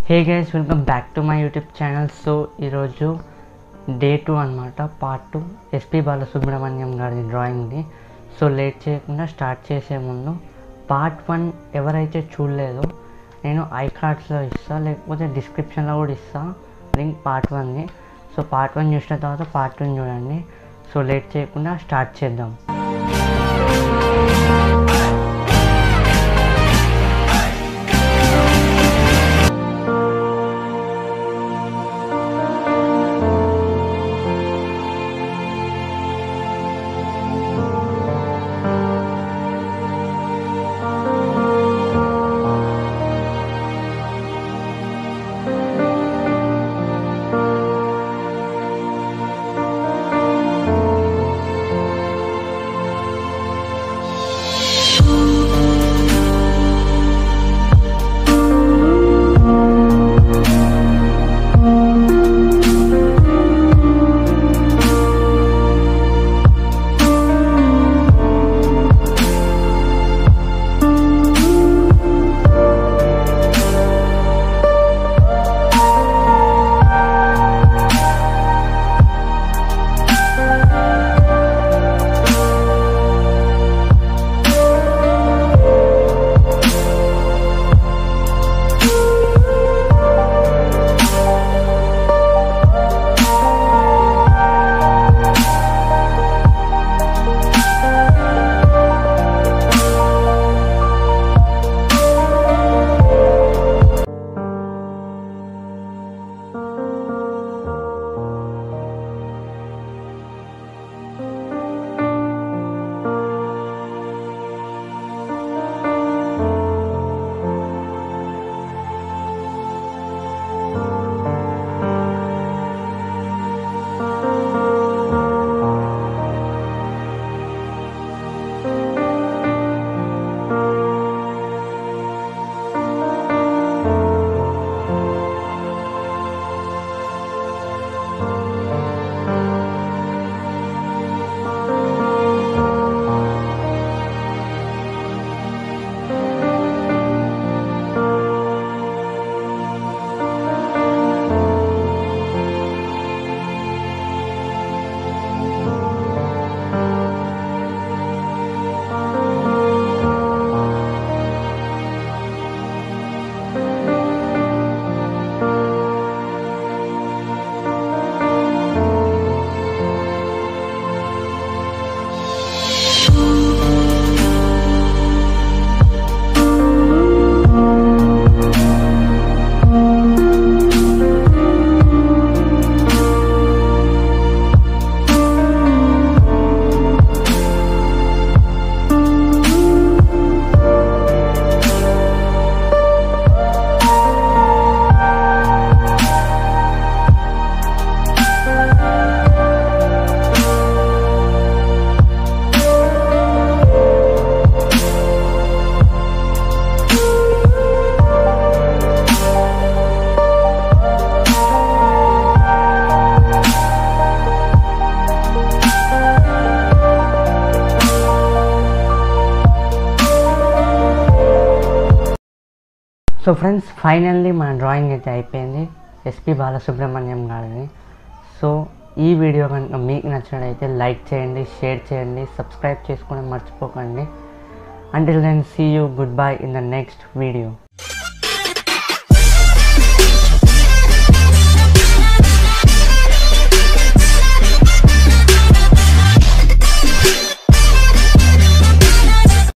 hey guys welcome back to my YouTube channel so ఈరోజు day two అనమాట part two SP Balasubrahmanyam గారి డ్రాయింగ్ది so late చేయకుండా start చేసే ముందు పార్ట్ వన్ ఎవరైతే చూడలేదో నేను ఐ కార్డ్స్లో ఇస్తా లేకపోతే డిస్క్రిప్షన్లో కూడా ఇస్తా లింక్ పార్ట్ వన్ది సో పార్ట్ వన్ చూసిన తర్వాత పార్ట్ టూని చూడండి సో లేట్ చేయకుండా స్టార్ట్ చేద్దాం సో ఫ్రెండ్స్ ఫైనల్లీ మన డ్రాయింగ్ అయితే అయిపోయింది ఎస్పి బాలసుబ్రహ్మణ్యం గారిని సో ఈ వీడియో కనుక మీకు నచ్చినట్లయితే లైక్ చేయండి షేర్ చేయండి సబ్స్క్రైబ్ చేసుకోవడం మర్చిపోకండి until then see you goodbye in the next video